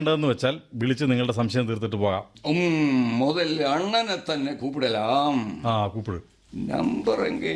ഉണ്ടെന്ന് വെച്ചാൽ വിളിച്ച് നിങ്ങളുടെ സംശയം തീർത്തിട്ട് പോകാം ഉം, മുതൽ അണ്ണനെ തന്നെ കൂപ്പിടലാം ആ കൂപ്പിട് നമ്പർ എങ്കേ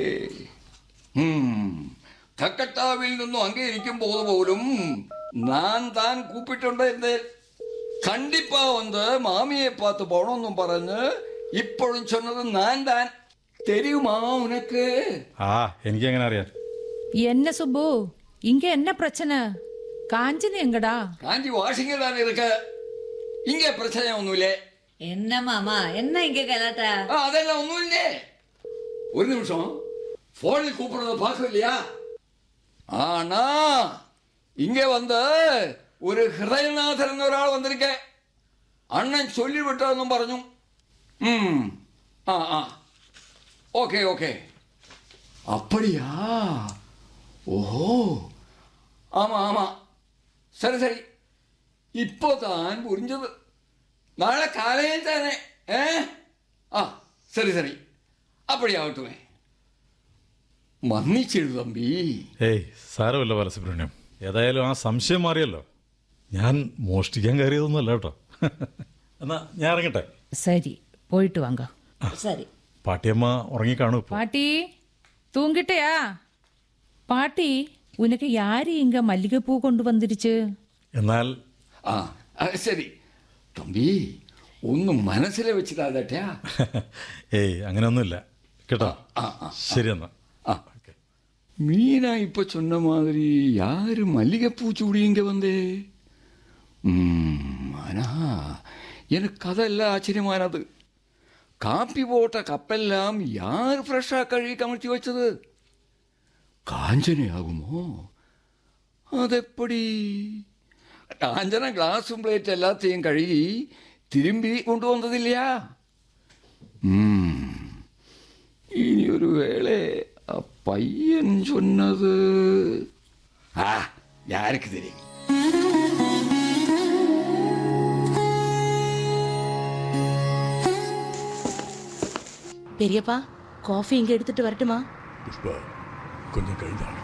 കക്കട്ടാവിൽ നിന്നും അംഗീകരിക്കുമ്പോൾ പോലും ഞാൻ താൻ കൂപ്പിട്ടുണ്ട് എന്ന് കണ്ടിപ്പാ വന്ന് മാമിയെ പാത്ത് പോണമെന്നും പറഞ്ഞ് ഇപ്പോഴും ചൊന്നത് ഞാൻ താൻ തെരുമാ ഉനക്ക് ആ എനിക്ക് എങ്ങനെ അറിയാം என்ன சுப்பு இங்க என்ன பிரச்சனை காஞ்சனி எங்கடா കാഞ്ചി വാഷിംഗ് താൻ ഇருக்கு ഇങ്ങ പ്രശ്നം ഒന്നുമില്ലേ என்ன மாமா என்ன இங்க கலாட்டா ആ അതെല്ലാം ഒന്നുമില്ലേ ഒരു നിമിഷം ഫോണിൽ കൂപ്പിടുന്നത് പാക്കില്ല ആണാ ഇങ്ങ വന്ന് ഒരു ഹൃദയനാഥൻ എന്നൊരാൾ വന്നിരിക്കെ അണ്ണൻ ചൊല്ലിവിട്ടതെന്നും പറഞ്ഞു ഉം. ആ ആ ഓക്കെ ഓക്കെ அப்படியா ஓஹோ ஆமா ஆமா சரி சரி இப்போதான் புரிஞ்சது നാളെ കാലയിൽ തന്നെ ഏ ആ ശരി ശരി അപ്പടിയാവട്ടുമേ മന്നിച്ചിടു തമ്പി ഏയ് സാരമല്ല ബാലസുബ്രഹ്മണ്യം ഏതായാലും ആ സംശയം മാറിയല്ലോ ഞാൻ മോഷ്ടിക്കാൻ കയറിയതൊന്നുമല്ല കേട്ടോ എന്നാ ഞാൻ ഇറങ്ങട്ടെ சரி போயிட்டு வாங்க சரி പാട്ടിയമ്മ ഉറങ്ങിക്കാണു ഇപ്പോൾ பாட்டி தூங்கிட்டயா பாட்டி உனக்கு யாரு இங்க மல்லிகைப்பூ கொண்டு வந்துருச்சு എന്നാൽ ആ ആ, ശരി തമ്പി ഒന്നും മനസ്സിലെ വെച്ചിട്ടാ ഏയ് അങ്ങനെയൊന്നുമില്ല കേട്ടോ ആ ആ ശരി എന്നാ ആ மீனா இப்ப சொன்ன மாதிரி யாரு மல்லிகைப்பூ சூடி இங்க வந்தே ம், ஆனா எனக்கு அதெல்லாம் ஆச்சரியமானது காப்பி போட்ட கப்பெல்லாம் யார் ஃப்ரெஷ்ஷா கழுவி கமிழ்த்தி வச்சது காஞ்சனை ஆகுமோ അതെപ്പടി കാഞ്ചന ഗ്ലാസും പ്ലേറ്റ് എല്ലാത്തെയും കഴുകി തിരുമ്പി കൊണ്ടുവന്നതില്ല ഉം. ഇനി ഒരു വേള ആ പയ്യൻ ചൊന്നത് ആ யாருக்கு தெரியும் பெரியப்பா காஃபி இங்க எடுத்துட்டு வரட்டுமா புஷ்பா கொஞ்சம் கழிந்தாங்க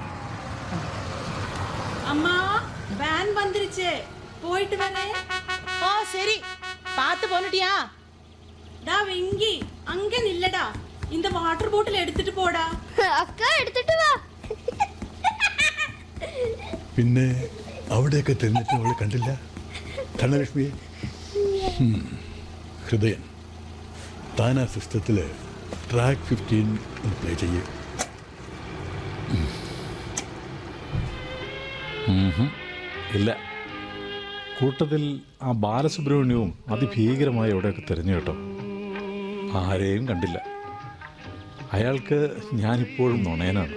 அம்மா வேன் வந்துருச்சு போயிட்டு வரேன் ஓ சரி பார்த்து போனுட்டியா டா வெங்கி அங்க நில்லடா இந்த வாட்டர் பாட்டில் எடுத்துட்டு போடா അക്ക എടുത്തിട്ട് വാ പിന്നെ അവിടെയൊക്കെ തിരിഞ്ഞിട്ട് അവളെ കണ്ടില്ല ധനലക്ഷ്മിയെ ഹും. ഹൃദയൻ താൻ ആ സിസ്റ്റത്തിൽ ട്രാക്ക് ഫിഫ്റ്റീൻ ഒന്ന് പ്ലേ ചെയ്യേ ഇല്ല കൂട്ടത്തിൽ ആ ബാലസുബ്രഹ്മണ്യവും അതിഭീകരമായി എവിടെയൊക്കെ തിരഞ്ഞു കേട്ടോ ആരെയും കണ്ടില്ല അയാൾക്ക് ഞാനിപ്പോഴും നുണയനാണ്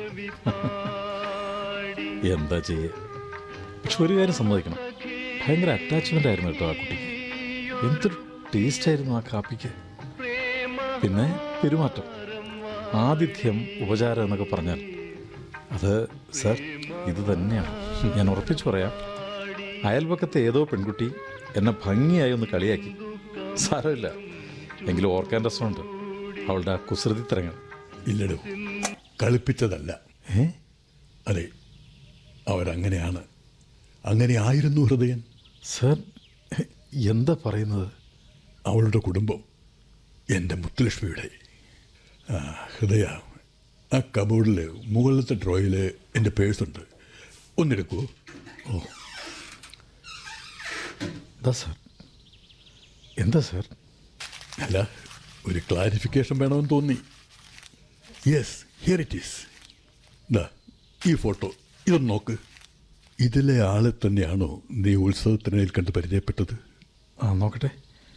എന്താ ചെയ്യ പക്ഷെ ഒരു കാര്യം സമ്മതിക്കണം ഭയങ്കര അറ്റാച്ച്മെൻ്റ് ആയിരുന്നു കേട്ടോ ആ കുട്ടിക്ക് എന്തൊരു ടേസ്റ്റ് ആയിരുന്നു ആ കാപ്പിക്ക് പിന്നെ പെരുമാറ്റം ആതിഥ്യം ഉപചാരം എന്നൊക്കെ പറഞ്ഞാൽ അത് സർ ഇത് തന്നെയാണ് ഞാൻ ഉറപ്പിച്ചു പറയാം അയൽപക്കത്തെ ഏതോ പെൺകുട്ടി എന്നെ ഭംഗിയായി ഒന്ന് കളിയാക്കി സാരമില്ല എങ്കിലും ഓർക്കാൻ രസമുണ്ട് അവളുടെ ആ കുസൃതിത്തരങ്ങൾ ഇല്ലടോ കളിപ്പിച്ചതല്ല ഏ അതെ അവരങ്ങനെയാണ് അങ്ങനെ ആയിരുന്നു ഹൃദയൻ സർ എന്താ പറയുന്നത് അവളുടെ കുടുംബം എൻ്റെ മുത്തുലക്ഷ്മിയുടെ ആ, ഹൃദയ ആ കബോർഡിൽ മുകളിലത്തെ ഡ്രോയിൽ എൻ്റെ പേഴ്സുണ്ട് ഒന്നെടുക്കൂ ഓ എന്താ സർ എന്താ സർ അല്ല ഒരു ക്ലാരിഫിക്കേഷൻ വേണമെന്ന് തോന്നി യെസ് ഹിയർ ഇറ്റ് ഈസ് ദാ ഈ ഫോട്ടോ ഇതൊന്ന് നോക്ക് ഇതിലെ ആളെ തന്നെയാണോ നീ ഉത്സവത്തിനിടയിൽ കണ്ട് പരിചയപ്പെട്ടത് ആ നോക്കട്ടെ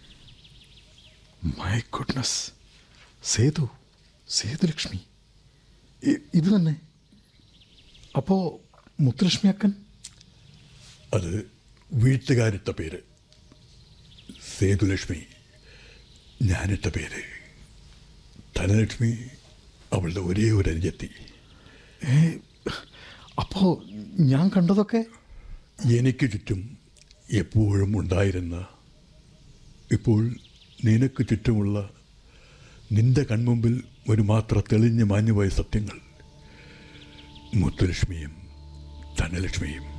മൈ ഗുഡ്നസ് സേതു സേതുലക്ഷ്മി ഇ- ഇത് തന്നെ അപ്പോൾ മുത്തുലക്ഷ്മി അക്കൻ അത് വീട്ടുകാരിട്ട പേര് സേതുലക്ഷ്മി ഞാനിട്ട പേര് ധനലക്ഷ്മി അവളുടെ ഒരേ ഒരു അനുജത്തി അപ്പോൾ ഞാൻ കണ്ടതൊക്കെ എനിക്ക് ചുറ്റും എപ്പോഴും ഉണ്ടായിരുന്ന ഇപ്പോൾ നിനക്ക് ചുറ്റുമുള്ള നിന്റെ കൺമുമ്പിൽ ഒരു മാത്ര തെളിഞ്ഞു മാഞ്ഞുപോയ സത്യങ്ങൾ മുത്തുലക്ഷ്മിയും ധനലക്ഷ്മിയും